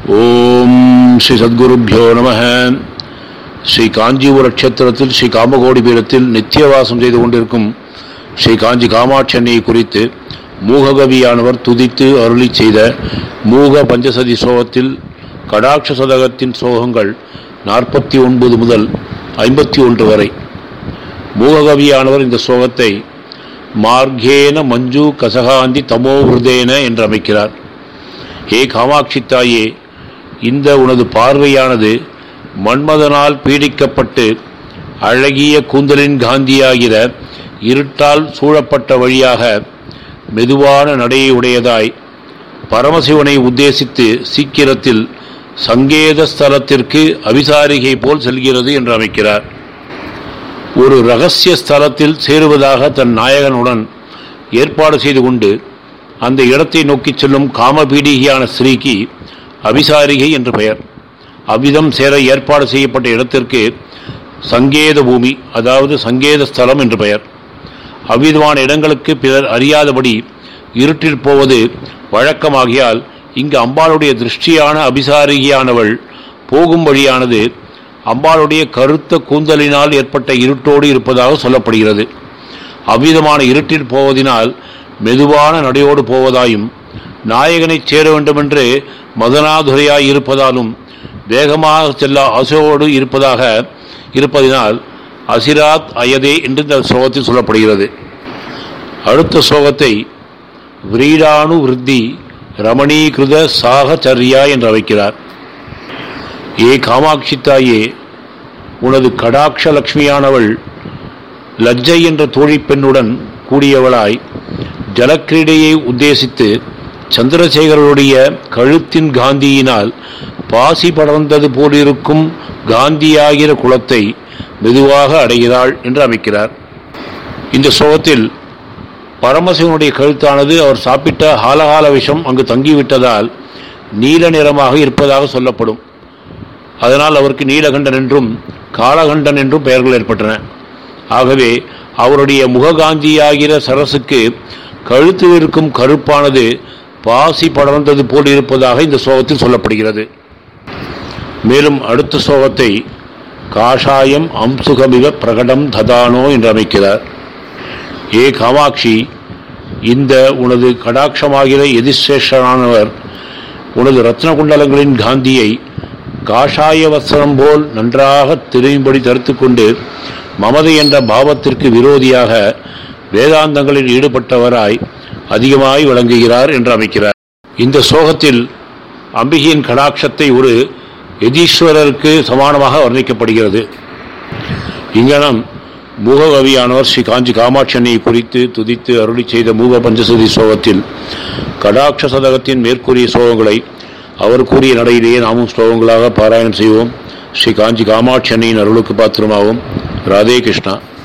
ஓம் ஸ்ரீ சத்குருப்பியோ நம ஸ்ரீ காஞ்சிபுர க்ஷேத்திரத்தில் ஸ்ரீ காமகோடி பீடத்தில் நித்தியவாசம் செய்து கொண்டிருக்கும் ஸ்ரீ காஞ்சி காமாட்சி அன்னையை குறித்து மூககவியானவர் துதித்து அருளி செய்த மூக பஞ்சசதி சோகத்தில் கடாட்ச சதகத்தின் சோகங்கள் நாற்பத்தி ஒன்பது முதல் ஐம்பத்தி ஒன்று வரை மூககவியானவர் இந்த சோகத்தை மார்கேன மஞ்சு கசகாந்தி தமோ ஹிருதேன என்று அமைக்கிறார் ஏ காமாட்சி தாயே இந்த உனது பார்வையானது மன்மதனால் பீடிக்கப்பட்டு அழகிய கூந்தலின் காந்தியாகிற இருட்டால் சூழப்பட்ட வழியாக மெதுவான நடையை உடையதாய் பரமசிவனை உத்தேசித்து சீக்கிரத்தில் சங்கேத ஸ்தலத்திற்கு அபிசாரிகை போல் செல்கிறது என்று அமைக்கிறார் ஒரு ரகசிய ஸ்தலத்தில் சேருவதாக தன் நாயகனுடன் ஏற்பாடு செய்து கொண்டு அந்த இடத்தை நோக்கி செல்லும் காமபீடிகையான ஸ்ரீக்கு அபிசாரிகை என்று பெயர் அவ்விதம் சேர ஏற்பாடு செய்யப்பட்ட இடத்திற்கு சங்கேத பூமி அதாவது சங்கேத ஸ்தலம் என்று பெயர் அவ்விதமான இடங்களுக்கு பிறர் அறியாதபடி இருட்டில் போவது வழக்கமாகியால் இங்கு அம்பாளுடைய திருஷ்டியான அபிசாரிகையானவள் போகும் வழியானது அம்பாளுடைய கருத்த கூந்தலினால் ஏற்பட்ட இருட்டோடு இருப்பதாக சொல்லப்படுகிறது அவ்விதமான இருட்டில் போவதினால் மெதுவான நடையோடு போவதாயும் நாயகனைச் சேர வேண்டுமென்று மதனாதுரையாய் இருப்பதாலும் வேகமாக செல்ல அசோடு இருப்பதாக இருப்பதினால் அசிராத் அயதே என்று இந்த ஸ்லோகத்தில் சொல்லப்படுகிறது அடுத்த ஸ்லோகத்தை விரீடானு விருத்தி ரமணீகிருத சாகச்சரியா என்று வைக்கிறார் ஏ காமாட்சி தாயே உனது கடாட்ச லக்ஷ்மியானவள் லஜ்ஜை என்ற தோழி பெண்ணுடன் கூடியவளாய் ஜலக்கிரீடையை உத்தேசித்து சந்திரசேகரருடைய கழுத்தின் காந்தியினால் பாசி படர்ந்தது போலிருக்கும் காந்தியாகிற குலத்தை மெதுவாக அடைகிறாள் என்று அமைக்கிறார் இந்த சோகத்தில் பரமசிவனுடைய கழுத்தானது அவர் சாப்பிட்ட ஹாலகால விஷம் அங்கு தங்கிவிட்டதால் நீல நிறமாக இருப்பதாக சொல்லப்படும் அதனால் அவருக்கு நீலகண்டன் என்றும் காலகண்டன் என்றும் பெயர்கள் ஏற்பட்டன ஆகவே அவருடைய முககாந்தியாகிற சரசுக்கு கழுத்தில் இருக்கும் கருப்பானது பாசி படர்ந்தது போல் இருப்பதாக இந்த சோகத்தில் சொல்லப்படுகிறது மேலும் அடுத்த சோகத்தை காஷாயம் அம்சுகமிக பிரகடம் ததானோ என்று அமைக்கிறார் ஏ காமாட்சி இந்த உனது கடாட்சமாகிற எதிர்சேஷனானவர் உனது ரத்ன குண்டலங்களின் காந்தியை காஷாய வஸ்திரம் போல் நன்றாக தெரியும்படி தடுத்து கொண்டு மமதை என்ற பாவத்திற்கு விரோதியாக வேதாந்தங்களில் ஈடுபட்டவராய் அதிகமாய் விளங்குகிறார் என்று அமைக்கிறார் இந்த சோகத்தில் அம்பிகையின் கடாட்சத்தை ஒரு எதீஸ்வரருக்கு சமானமாக வர்ணிக்கப்படுகிறது இங்கனம் மூககவியானவர் ஸ்ரீ காஞ்சி காமாட்சி அன்னையை குறித்து துதித்து அருளி செய்த மூக பஞ்சசதி சோகத்தில் கடாட்ச சதகத்தின் மேற்கூறிய சோகங்களை அவர் கூறிய நடையிலேயே நாமும் ஸ்லோகங்களாக பாராயணம் செய்வோம் ஸ்ரீ காஞ்சி காமாட்சி அன்னையின் அருளுக்கு பாத்திரமாகும் ராதே கிருஷ்ணா